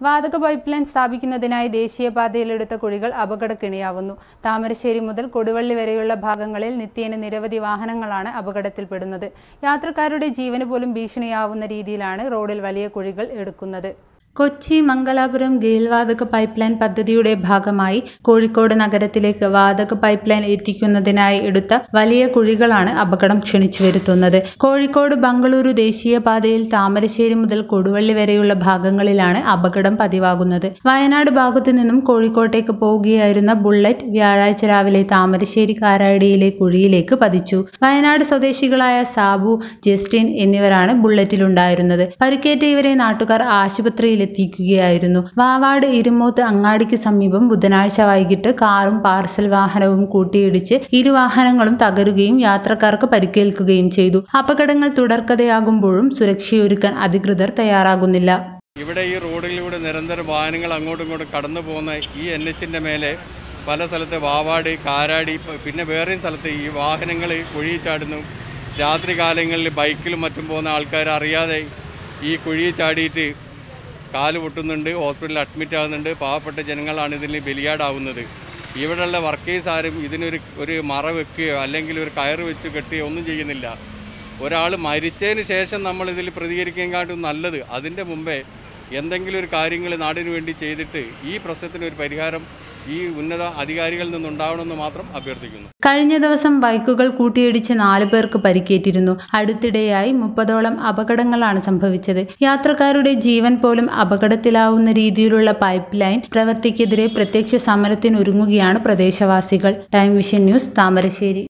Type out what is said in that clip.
വാതക pipe line സ്ഥാപിക്കുന്നതിനായി ദേശീയപാതയിലെടുത്ത കുഴികൾ അപകടക്കിണിയാവുന്നു താമരശ്ശേരി മുതൽ കൊടുവള്ളി വരെയുള്ള ഭാഗങ്ങളിൽ നിത്യേന നിരവധി വാഹനങ്ങളാണ് അപകടത്തിൽപ്പെടുന്നത് യാത്രക്കാരുടെ ജീവന് പോലും ഭീഷണിയാവുന്ന രീതിയിലാണ് റോഡിൽ വലിയ കുഴികൾ എടുക്കുന്നത് കൊച്ചി മംഗലാപുരം ഗെയിൽ വാതക പൈപ്പ് ലൈൻ പദ്ധതിയുടെ ഭാഗമായി കോഴിക്കോട് നഗരത്തിലേക്ക് വാതക പൈപ്പ് ലൈൻ എത്തിക്കുന്നതിനായി എടുത്ത വലിയ കുഴികളാണ് അപകടം ക്ഷണിച്ചു വരുത്തുന്നത് കോഴിക്കോട് ബംഗളൂരു ദേശീയപാതയിൽ താമരശ്ശേരി മുതൽ കൊടുവള്ളി വരെയുള്ള ഭാഗങ്ങളിലാണ് അപകടം പതിവാകുന്നത് വയനാട് ഭാഗത്തു നിന്നും കോഴിക്കോട്ടേക്ക് പോവുകയായിരുന്ന ബുള്ളറ്റ് വ്യാഴാഴ്ച രാവിലെ താമരശ്ശേരി കാരാടിയിലെ കുഴിയിലേക്ക് പതിച്ചു വയനാട് സ്വദേശികളായ സാബു ജസ്റ്റിൻ എന്നിവരാണ് ബുള്ളറ്റിലുണ്ടായിരുന്നത് പരിക്കേറ്റ ഇവരെ നാട്ടുകാർ ആശുപത്രിയിൽ എത്തിക്കുകയായിരുന്നു വാവാട് ഇരുമോത്ത് അങ്ങാടിക്ക് സമീപം ബുധനാഴ്ച വൈകിട്ട് കാറും പാർസൽ വാഹനവും കൂട്ടിയിടിച്ച് ഇരു വാഹനങ്ങളും തകരുകയും യാത്രക്കാർക്ക് പരിക്കേൽക്കുകയും ചെയ്തു അപകടങ്ങൾ തുടർക്കഥയാകുമ്പോഴും സുരക്ഷയൊരുക്കാൻ അധികൃതർ തയ്യാറാകുന്നില്ല ഇവിടെ ഈ റോഡിലൂടെ നിരന്തരം വാഹനങ്ങൾ അങ്ങോട്ടും ഇങ്ങോട്ടും കടന്നു പോകുന്ന ഈ എൻ എച്ചിൻ്റെ മേലെ പല സ്ഥലത്ത് വാവാട് കാരാടി പ- പിന്നെ വേറെയും സ്ഥലത്ത് ഈ വാഹനങ്ങൾ കുഴി ചാടുന്നു രാത്രി കാലങ്ങളിൽ ബൈക്കിലും മറ്റും പോകുന്ന ആൾക്കാർ അറിയാതെ ഈ കുഴി ചാടിയിട്ട് കാല് പൊട്ടുന്നുണ്ട് ഹോസ്പിറ്റലിൽ അഡ്മിറ്റ് ആകുന്നുണ്ട് പാവപ്പെട്ട ജനങ്ങളാണ് ഇതിന് ബലിയാടാവുന്നത് ഇവിടെയുള്ള വർക്കേഴ്സ് ആരും ഇതിനൊരു ഒരു മറ വെക്കുകയോ അല്ലെങ്കിൽ ഒരു കയറ് വെച്ച് കെട്ടുകയോ ഒന്നും ചെയ്യുന്നില്ല ഒരാൾ മരിച്ചതിന് ശേഷം നമ്മൾ ഇതിൽ പ്രതികരിക്കേക്കാട്ടും നല്ലത് അതിൻ്റെ മുമ്പേ എന്തെങ്കിലും ഒരു കാര്യങ്ങൾ നാടിന് വേണ്ടി ചെയ്തിട്ട് ഈ പ്രശ്നത്തിന് ഒരു പരിഹാരം ഈ ഉന്നത അധികാരികളിൽ നിന്നുണ്ടാവണമെന്ന് മാത്രം അഭ്യർത്ഥിക്കുന്നു കഴിഞ്ഞ ദിവസം ബൈക്കുകൾ കൂട്ടിയിടിച്ച് നാലു പേർക്ക് പരിക്കേറ്റിരുന്നു അടുത്തിടെയായി മുപ്പതോളം അപകടങ്ങളാണ് സംഭവിച്ചത് യാത്രക്കാരുടെ ജീവൻ പോലും അപകടത്തിലാവുന്ന രീതിയിലുള്ള പൈപ്പ് ലൈൻ പ്രവൃത്തിക്കെതിരെ പ്രത്യക്ഷ സമരത്തിനൊരുങ്ങുകയാണ് പ്രദേശവാസികൾ ടൈം വിഷൻ ന്യൂസ് താമരശ്ശേരി